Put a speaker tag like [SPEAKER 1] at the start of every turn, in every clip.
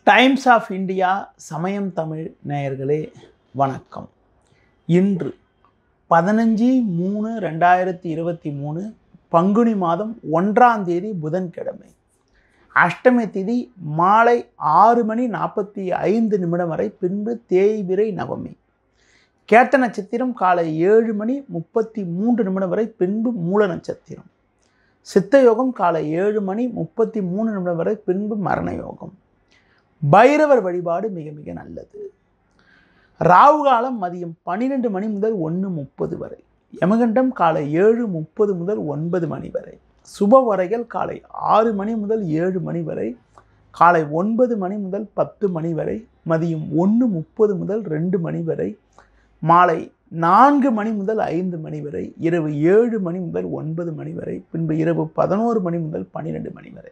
[SPEAKER 1] times of India சமயம் தமிழ் நேயர்களே வணக்கம் இன்று பதினஞ்சு மூணு ரெண்டாயிரத்தி இருபத்தி மூணு பங்குனி மாதம் ஒன்றாம் தேதி புதன்கிழமை அஷ்டமி திதி மாலை ஆறு மணி நாற்பத்தி ஐந்து நிமிடம் வரை பின்பு தேய்பிரை நவமி கேட்ட நட்சத்திரம் காலை ஏழு மணி முப்பத்தி மூன்று நிமிடம் வரை பின்பு மூல நட்சத்திரம் சித்த யோகம் காலை ஏழு மணி முப்பத்தி மூணு நிமிடம் வரை பின்பு மரண யோகம் பைரவர் வழிபாடு மிக மிக நல்லது ராகு காலம் மதியம் பன்னிரெண்டு மணி முதல் ஒன்று முப்பது வரை யமகண்டம் காலை ஏழு முப்பது முதல் ஒன்பது மணி வரை சுப வரைகள் காலை ஆறு மணி முதல் ஏழு மணி வரை காலை ஒன்பது மணி முதல் பத்து மணி வரை மதியம் ஒன்று முப்பது முதல் ரெண்டு மணி வரை மாலை நான்கு மணி முதல் ஐந்து மணி வரை இரவு ஏழு மணி முதல் ஒன்பது மணி வரை பின்பு இரவு பதினோரு மணி முதல் பன்னிரெண்டு மணி வரை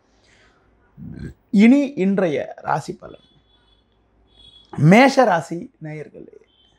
[SPEAKER 1] இனி இன்றைய ராசி பலன் மேஷ ராசி நேயர்களே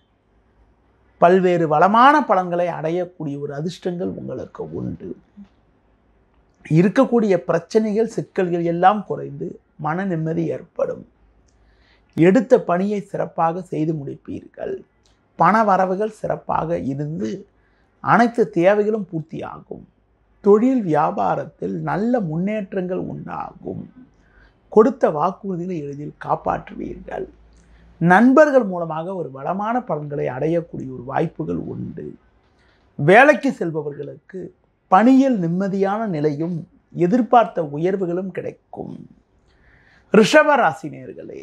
[SPEAKER 1] பல்வேறு வளமான பலன்களை அடையக்கூடிய ஒரு அதிர்ஷ்டங்கள் உங்களுக்கு உண்டு இருக்கக்கூடிய பிரச்சனைகள் சிக்கல்கள் எல்லாம் குறைந்து மன நிம்மதி ஏற்படும் எடுத்த பணியை சிறப்பாக செய்து முடிப்பீர்கள் பண வரவுகள் சிறப்பாக இருந்து அனைத்து தேவைகளும் பூர்த்தியாகும் தொழில் வியாபாரத்தில் நல்ல முன்னேற்றங்கள் உண்டாகும் கொடுத்த வாக்குறுதிகளை எளிதில் காப்பாற்றுவீர்கள் நண்பர்கள் மூலமாக ஒரு வளமான பலன்களை அடையக்கூடிய ஒரு வாய்ப்புகள் உண்டு வேலைக்கு செல்பவர்களுக்கு பணியில் நிம்மதியான நிலையும் எதிர்பார்த்த உயர்வுகளும் கிடைக்கும் ரிஷப ராசினியர்களே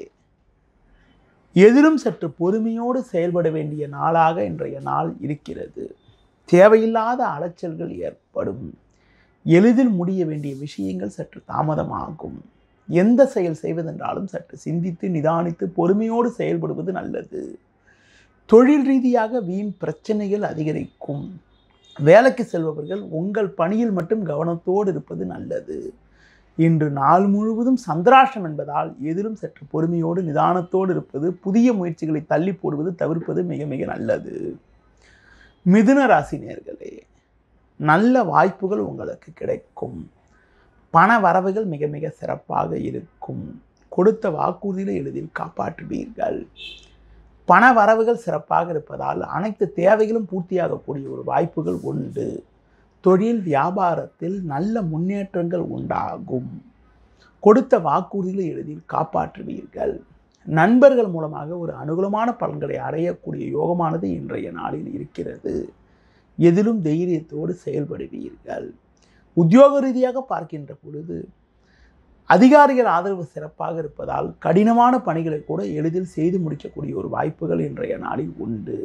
[SPEAKER 1] எதிலும் சற்று பொறுமையோடு செயல்பட வேண்டிய நாளாக இன்றைய நாள் இருக்கிறது தேவையில்லாத அலைச்சல்கள் ஏற்படும் எளிதில் முடிய வேண்டிய விஷயங்கள் சற்று தாமதமாகும் எந்த செயல் செய்வதென்றாலும் சற்று சிந்தித்து நிதானித்து பொறுமையோடு செயல்படுவது நல்லது தொழில் ரீதியாக வீண் பிரச்சனைகள் அதிகரிக்கும் வேலைக்கு செல்பவர்கள் உங்கள் பணியில் மட்டும் கவனத்தோடு இருப்பது நல்லது இன்று நாள் முழுவதும் சந்திராஷ்டம் என்பதால் எதிலும் சற்று பொறுமையோடு நிதானத்தோடு இருப்பது புதிய முயற்சிகளை தள்ளி போடுவது தவிர்ப்பது மிக மிக நல்லது மிதுன ராசி நேர்களே நல்ல வாய்ப்புகள் உங்களுக்கு கிடைக்கும் பண வரவுகள் மிக மிக சிறப்பாக இருக்கும் கொடுத்த வாக்குறுதிகளை எளிதில் காப்பாற்றுவீர்கள் பண வரவுகள் சிறப்பாக இருப்பதால் அனைத்து தேவைகளும் பூர்த்தியாகக்கூடிய ஒரு வாய்ப்புகள் உண்டு தொழில் வியாபாரத்தில் நல்ல முன்னேற்றங்கள் உண்டாகும் கொடுத்த வாக்குறுதிகளை எளிதில் காப்பாற்றுவீர்கள் நண்பர்கள் மூலமாக ஒரு அனுகூலமான பலன்களை அடையக்கூடிய யோகமானது இன்றைய நாளில் இருக்கிறது எதிலும் தைரியத்தோடு செயல்படுவீர்கள் உத்தியோக ரீதியாக பார்க்கின்ற பொழுது அதிகாரிகள் ஆதரவு சிறப்பாக இருப்பதால் கடினமான பணிகளை கூட எளிதில் செய்து முடிக்கக்கூடிய ஒரு வாய்ப்புகள் இன்றைய நாளில் உண்டு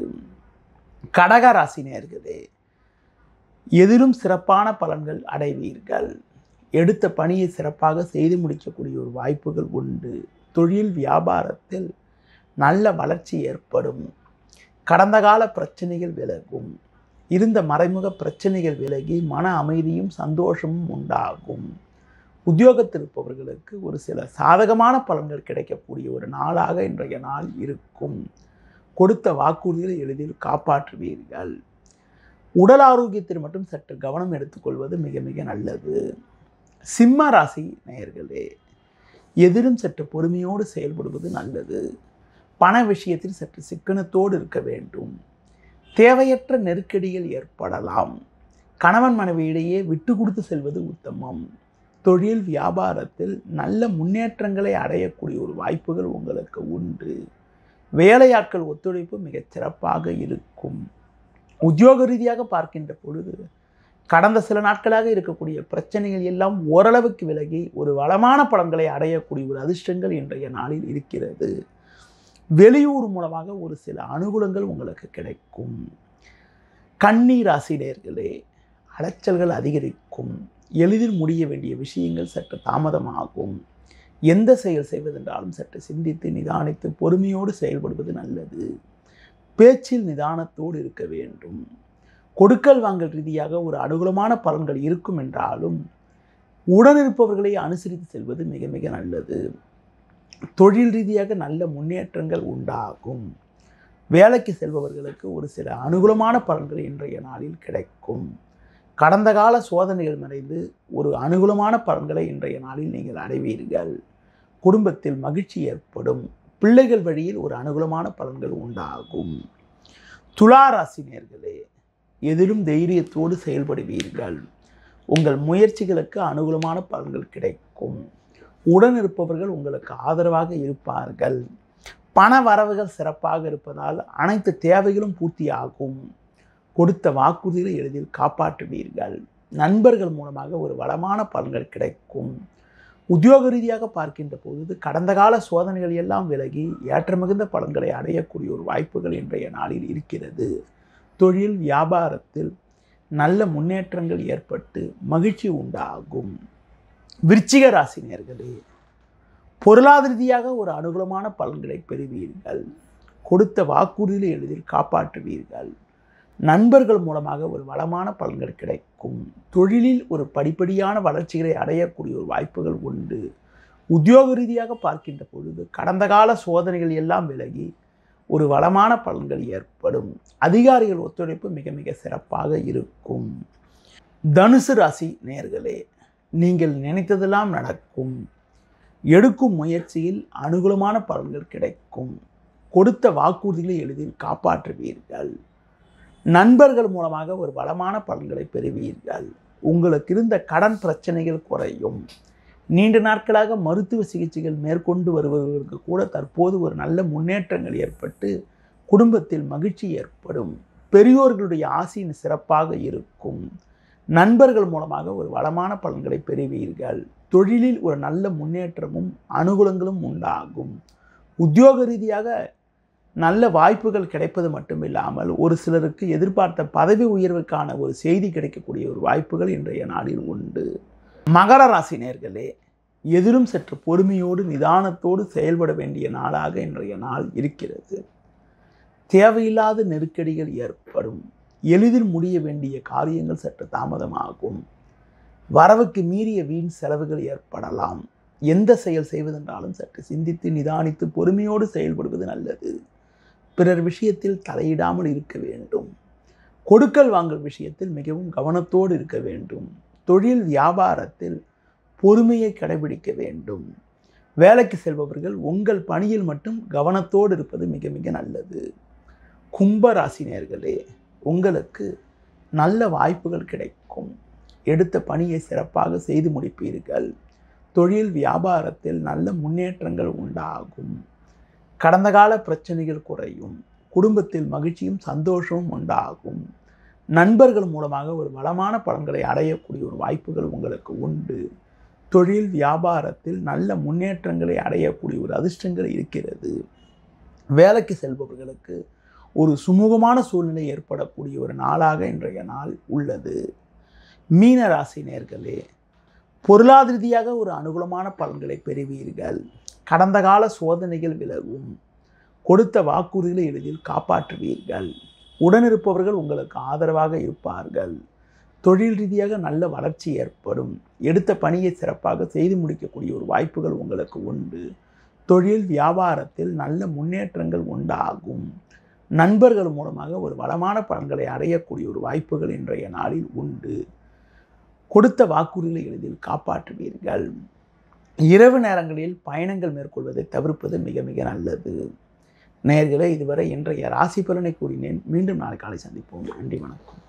[SPEAKER 1] கடக ராசி நேர்களே எதிலும் சிறப்பான பலன்கள் அடைவீர்கள் எடுத்த பணியை சிறப்பாக செய்து முடிக்கக்கூடிய ஒரு வாய்ப்புகள் உண்டு தொழில் வியாபாரத்தில் நல்ல வளர்ச்சி ஏற்படும் கடந்த கால பிரச்சனைகள் விலகும் இருந்த மறைமுக பிரச்சனைகள் விலகி மன அமைதியும் சந்தோஷமும் உண்டாகும் உத்தியோகத்தில் இருப்பவர்களுக்கு ஒரு சில சாதகமான பலன்கள் கிடைக்கக்கூடிய ஒரு நாளாக இன்றைய நாள் இருக்கும் கொடுத்த வாக்குறுதிகளை எளிதில் காப்பாற்றுவீர்கள் உடல் ஆரோக்கியத்தில் மட்டும் சற்று கவனம் எடுத்துக்கொள்வது மிக மிக நல்லது சிம்ம ராசி நேயர்களே எதிலும் சற்று பொறுமையோடு செயல்படுவது நல்லது பண விஷயத்தில் சற்று சிக்கனத்தோடு இருக்க வேண்டும் தேவையற்ற நெருக்கடிகள் ஏற்படலாம் கணவன் மனைவியிடையே விட்டு கொடுத்து செல்வது உத்தமம் தொழில் வியாபாரத்தில் நல்ல முன்னேற்றங்களை அடையக்கூடிய ஒரு வாய்ப்புகள் உங்களுக்கு உண்டு வேலையாட்கள் ஒத்துழைப்பு மிகச் சிறப்பாக இருக்கும் உத்தியோக ரீதியாக பார்க்கின்ற பொழுது கடந்த சில நாட்களாக இருக்கக்கூடிய பிரச்சனைகள் எல்லாம் ஓரளவுக்கு விலகி ஒரு வளமான பலன்களை அடையக்கூடிய ஒரு அதிர்ஷ்டங்கள் இன்றைய நாளில் இருக்கிறது வெளியூர் மூலமாக ஒரு சில அனுகூலங்கள் உங்களுக்கு கிடைக்கும் கண்ணீர் ராசினியர்களே அலைச்சல்கள் அதிகரிக்கும் எளிதில் முடிய வேண்டிய விஷயங்கள் சற்று தாமதமாகும் எந்த செயல் செய்வதென்றாலும் சற்று சிந்தித்து நிதானித்து பொறுமையோடு செயல்படுவது நல்லது பேச்சில் நிதானத்தோடு இருக்க வேண்டும் கொடுக்கல் வாங்கல் ரீதியாக ஒரு அனுகூலமான பலன்கள் இருக்கும் என்றாலும் உடனிருப்பவர்களை அனுசரித்து செல்வது மிக மிக நல்லது தொழில் ரீதியாக நல்ல முன்னேற்றங்கள் உண்டாகும் வேலைக்கு செல்பவர்களுக்கு ஒரு சில அனுகூலமான பலன்கள் இன்றைய நாளில் கிடைக்கும் கடந்த கால சோதனைகள் மறைந்து ஒரு அனுகூலமான பலன்களை இன்றைய நாளில் நீங்கள் அடைவீர்கள் குடும்பத்தில் மகிழ்ச்சி ஏற்படும் பிள்ளைகள் வழியில் ஒரு அனுகூலமான பலன்கள் உண்டாகும் துலா ராசி நேர்களே எதிலும் தைரியத்தோடு செயல்படுவீர்கள் உங்கள் முயற்சிகளுக்கு அனுகூலமான பலன்கள் கிடைக்கும் உடன் இருப்பவர்கள் உங்களுக்கு ஆதரவாக இருப்பார்கள் பண வரவுகள் சிறப்பாக இருப்பதால் அனைத்து தேவைகளும் பூர்த்தியாகும் கொடுத்த வாக்குறுதிகளை எளிதில் காப்பாற்றுவீர்கள் நண்பர்கள் மூலமாக ஒரு வளமான பலன்கள் கிடைக்கும் உத்தியோக ரீதியாக பார்க்கின்ற பொழுது கடந்த கால சோதனைகள் எல்லாம் விலகி ஏற்றமிகுந்த பலன்களை அடையக்கூடிய ஒரு வாய்ப்புகள் இன்றைய நாளில் இருக்கிறது தொழில் வியாபாரத்தில் நல்ல முன்னேற்றங்கள் ஏற்பட்டு மகிழ்ச்சி உண்டாகும் விருச்சிக ராசி நேர்களே பொருளாதார ரீதியாக ஒரு அனுகூலமான பலன்களை பெறுவீர்கள் கொடுத்த வாக்குறுதிகளை எளிதில் காப்பாற்றுவீர்கள் நண்பர்கள் மூலமாக ஒரு வளமான பலன்கள் கிடைக்கும் தொழிலில் ஒரு படிப்படியான வளர்ச்சிகளை அடையக்கூடிய ஒரு வாய்ப்புகள் உண்டு உத்தியோக ரீதியாக பார்க்கின்ற பொழுது கடந்த கால சோதனைகள் எல்லாம் விலகி ஒரு வளமான பலன்கள் ஏற்படும் அதிகாரிகள் ஒத்துழைப்பு மிக மிக சிறப்பாக இருக்கும் தனுசு ராசி நேர்களே நீங்கள் நினைத்ததெல்லாம் நடக்கும் எடுக்கும் முயற்சியில் அனுகூலமான பலன்கள் கிடைக்கும் கொடுத்த வாக்குறுதிகளை எளிதில் காப்பாற்றுவீர்கள் நண்பர்கள் மூலமாக ஒரு வளமான பலன்களை பெறுவீர்கள் உங்களுக்கு இருந்த கடன் பிரச்சனைகள் குறையும் நீண்ட நாட்களாக மருத்துவ சிகிச்சைகள் மேற்கொண்டு வருபவர்களுக்கு கூட தற்போது ஒரு நல்ல முன்னேற்றங்கள் ஏற்பட்டு குடும்பத்தில் மகிழ்ச்சி ஏற்படும் பெரியோர்களுடைய ஆசையின் சிறப்பாக இருக்கும் நண்பர்கள் மூலமாக ஒரு வளமான பலன்களை பெறுவீர்கள் தொழிலில் ஒரு நல்ல முன்னேற்றமும் அனுகூலங்களும் உண்டாகும் உத்தியோக ரீதியாக நல்ல வாய்ப்புகள் கிடைப்பது மட்டுமில்லாமல் ஒரு சிலருக்கு எதிர்பார்த்த பதவி உயர்வுக்கான ஒரு செய்தி கிடைக்கக்கூடிய ஒரு வாய்ப்புகள் இன்றைய நாளில் உண்டு மகர ராசி நேர்களே எதிலும் சற்று பொறுமையோடு நிதானத்தோடு செயல்பட வேண்டிய நாளாக இன்றைய நாள் இருக்கிறது தேவையில்லாத நெருக்கடிகள் ஏற்படும் எளிதில் முடிய வேண்டிய காரியங்கள் சற்று தாமதமாகும் வரவுக்கு மீறிய வீண் செலவுகள் ஏற்படலாம் எந்த செயல் செய்வதென்றாலும் சற்று சிந்தித்து நிதானித்து பொறுமையோடு செயல்படுவது நல்லது பிறர் விஷயத்தில் தலையிடாமல் இருக்க வேண்டும் கொடுக்கல் வாங்கல் விஷயத்தில் மிகவும் கவனத்தோடு இருக்க வேண்டும் தொழில் வியாபாரத்தில் பொறுமையை கடைபிடிக்க வேண்டும் வேலைக்கு செல்பவர்கள் உங்கள் பணியில் மட்டும் கவனத்தோடு இருப்பது மிக மிக நல்லது கும்ப ராசினியர்களே உங்களுக்கு நல்ல வாய்ப்புகள் கிடைக்கும் எடுத்த பணியை சிறப்பாக செய்து முடிப்பீர்கள் தொழில் வியாபாரத்தில் நல்ல முன்னேற்றங்கள் உண்டாகும் கடந்த கால பிரச்சனைகள் குறையும் குடும்பத்தில் மகிழ்ச்சியும் சந்தோஷமும் உண்டாகும் நண்பர்கள் மூலமாக ஒரு வளமான பலன்களை அடையக்கூடிய ஒரு வாய்ப்புகள் உங்களுக்கு உண்டு தொழில் வியாபாரத்தில் நல்ல முன்னேற்றங்களை அடையக்கூடிய ஒரு அதிர்ஷ்டங்கள் இருக்கிறது வேலைக்கு செல்பவர்களுக்கு ஒரு சுமூகமான சூழ்நிலை ஏற்படக்கூடிய ஒரு நாளாக இன்றைய நாள் உள்ளது மீன ராசி நேர்களே பொருளாதார ரீதியாக ஒரு அனுகூலமான பலன்களை பெறுவீர்கள் கடந்த கால சோதனைகள் விலகும் கொடுத்த வாக்குறுதிகளை எளிதில் காப்பாற்றுவீர்கள் உடனிருப்பவர்கள் உங்களுக்கு ஆதரவாக இருப்பார்கள் தொழில் ரீதியாக நல்ல வளர்ச்சி ஏற்படும் எடுத்த பணியை சிறப்பாக செய்து முடிக்கக்கூடிய ஒரு வாய்ப்புகள் உங்களுக்கு உண்டு தொழில் வியாபாரத்தில் நல்ல முன்னேற்றங்கள் உண்டாகும் நண்பர்கள் மூலமாக ஒரு வளமான பலன்களை அடையக்கூடிய ஒரு வாய்ப்புகள் இன்றைய நாளில் உண்டு கொடுத்த வாக்குறுதிகளை எளிதில் காப்பாற்றுவீர்கள் இரவு நேரங்களில் பயணங்கள் மேற்கொள்வதை தவிர்ப்பது மிக மிக நல்லது நேர்களே இதுவரை இன்றைய ராசி பலனை கூறினேன் மீண்டும் நாளை காலை சந்திப்போம் நன்றி வணக்கம்